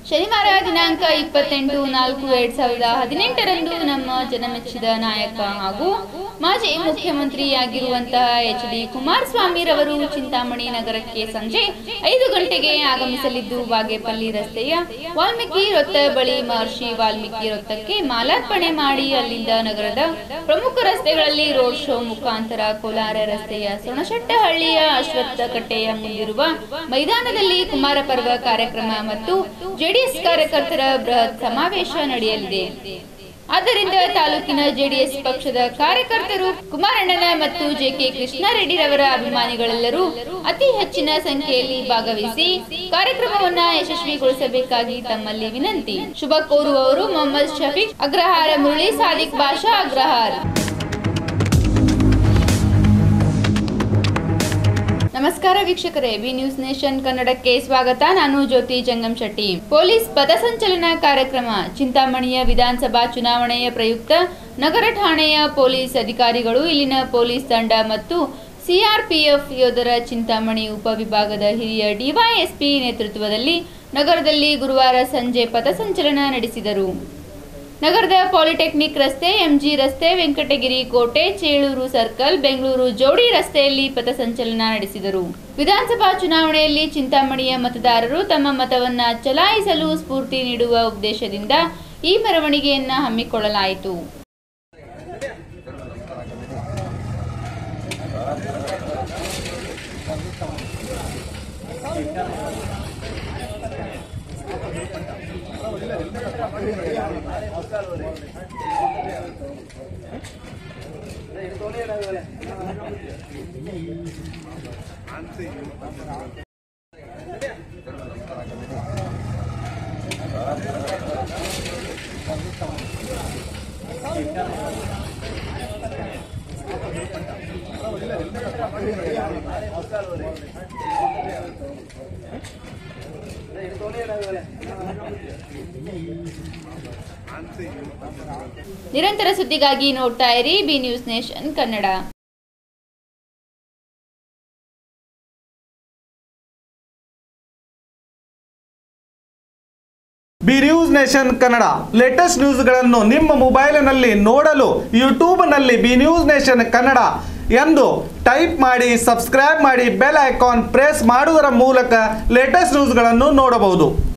ಶನಿವಾರ ದಿನಾಂಕ ಇಪ್ಪತ್ತೆಂಟು ನಾಲ್ಕು ಎರಡ್ ಸಾವಿರದ ಹದಿನೆಂಟರಂದು ನಮ್ಮ ಜನಮೆಚ್ಚಿದ ನಾಯಕ ಹಾಗೂ ಮಾಜಿ ಮುಖ್ಯಮಂತ್ರಿಯಾಗಿರುವಂತಹ ಎಚ್ ಡಿ ಕುಮಾರಸ್ವಾಮಿ ರವರು ಚಿಂತಾಮಣಿ ನಗರಕ್ಕೆ ಸಂಜೆ ಐದು ಗಂಟೆಗೆ ಆಗಮಿಸಲಿದ್ದು ಬಾಗೇಪಲ್ಲಿ ರಸ್ತೆಯ ವಾಲ್ಮೀಕಿ ವೃತ್ತ ಬಳಿ ಮಹರ್ಷಿ ವಾಲ್ಮೀಕಿ ವೃತ್ತಕ್ಕೆ ಮಾಲಾರ್ಪಣೆ ಮಾಡಿ ಅಲ್ಲಿಂದ ನಗರದ ಪ್ರಮುಖ ರಸ್ತೆಗಳಲ್ಲಿ ರೋಡ್ ಶೋ ಮುಖಾಂತರ ಕೋಲಾರ ರಸ್ತೆಯ ಸೊಣಶೆಟ್ಟಹಳ್ಳಿಯ ಅಶ್ವತ್ಥ ಕಟ್ಟೆಯ ಮುಂದಿರುವ ಮೈದಾನದಲ್ಲಿ ಕುಮಾರ ಪರ್ವ ಕಾರ್ಯಕ್ರಮ ಮತ್ತು ಜೆಡಿಎಸ್ ಕಾರ್ಯಕರ್ತರ ಬೃಹತ್ ಸಮಾವೇಶ ನಡೆಯಲಿದೆ ಆದ್ದರಿಂದ ತಾಲೂಕಿನ ಜೆಡಿಎಸ್ ಪಕ್ಷದ ಕಾರ್ಯಕರ್ತರು ಕುಮಾರಣ್ಣನ ಮತ್ತು ಜೆಕೆ ಕೃಷ್ಣಾರೆಡ್ಡಿರವರ ಅಭಿಮಾನಿಗಳೆಲ್ಲರೂ ಅತಿ ಹೆಚ್ಚಿನ ಸಂಖ್ಯೆಯಲ್ಲಿ ಭಾಗವಹಿಸಿ ಕಾರ್ಯಕ್ರಮವನ್ನ ಯಶಸ್ವಿಗೊಳಿಸಬೇಕಾಗಿ ತಮ್ಮಲ್ಲಿ ವಿನಂತಿ ಶುಭ ಕೋರುವವರು ಮೊಹಮ್ಮದ್ ಶಫೀಕ್ ಅಗ್ರಹಾರ ಮುರಳಿ ಸಾದಿಕ್ ಬಾಷಾ ಅಗ್ರಹಾರ್ ನಮಸ್ಕಾರ ವೀಕ್ಷಕರೇ ಬಿ ನ್ಯೂಸ್ ನೇಷನ್ ಕನ್ನಡಕ್ಕೆ ಸ್ವಾಗತ ನಾನು ಜ್ಯೋತಿ ಜಂಗಮ್ ಶೆಟ್ಟಿ ಪೊಲೀಸ್ ಪಥಸಂಚಲನ ಕಾರ್ಯಕ್ರಮ ಚಿಂತಾಮಣಿಯ ವಿಧಾನಸಭಾ ಚುನಾವಣೆಯ ಪ್ರಯುಕ್ತ ನಗರ ಠಾಣೆಯ ಪೊಲೀಸ್ ಅಧಿಕಾರಿಗಳು ಇಲ್ಲಿನ ಪೊಲೀಸ್ ತಂಡ ಮತ್ತು ಸಿಆರ್ಪಿಎಫ್ ಯೋಧರ ಚಿಂತಾಮಣಿ ಉಪವಿಭಾಗದ ಹಿರಿಯ ಡಿವೈಎಸ್ಪಿ ನೇತೃತ್ವದಲ್ಲಿ ನಗರದಲ್ಲಿ ಗುರುವಾರ ಸಂಜೆ ಪಥಸಂಚಲನ ನಡೆಸಿದರು ನಗರದ ಪಾಲಿಟೆಕ್ನಿಕ್ ರಸ್ತೆ ಎಂಜಿ ರಸ್ತೆ ವೆಂಕಟಗಿರಿ ಕೋಟೆ ಚೇಳೂರು ಸರ್ಕಲ್ ಬೆಂಗಳೂರು ಜೋಡಿ ರಸ್ತೆಯಲ್ಲಿ ಪಥಸಂಚಲನ ನಡೆಸಿದರು ವಿಧಾನಸಭಾ ಚುನಾವಣೆಯಲ್ಲಿ ಚಿಂತಾಮಣಿಯ ಮತದಾರರು ತಮ್ಮ ಮತವನ್ನ ಚಲಾಯಿಸಲು ಸ್ಫೂರ್ತಿ ನೀಡುವ ಉದ್ದೇಶದಿಂದ ಈ ಮೆರವಣಿಗೆಯನ್ನ ಹಮ್ಮಿಕೊಳ್ಳಲಾಯಿತು ನಿರಂತರ ಸುದ್ದಿಗಾಗಿ ನೋಡ್ತಾ ಇರಿ B News Nation Kannada B News Nation Kannada latest ನ್ಯೂಸ್ಗಳನ್ನು ನಿಮ್ಮ ಮೊಬೈಲಿನಲ್ಲಿ ನೋಡಲು ಯೂಟ್ಯೂಬ್ನಲ್ಲಿ ಬಿ ನ್ಯೂಸ್ ನೇಷನ್ ಕನ್ನಡ ಎಂದು ಟೈಪ್ ಮಾಡಿ ಸಬ್ಸ್ಕ್ರೈಬ್ ಮಾಡಿ ಬೆಲ್ ಐಕಾನ್ ಪ್ರೆಸ್ ಮಾಡುವುದರ ಮೂಲಕ ಲೇಟೆಸ್ಟ್ ನ್ಯೂಸ್ಗಳನ್ನು ನೋಡಬಹುದು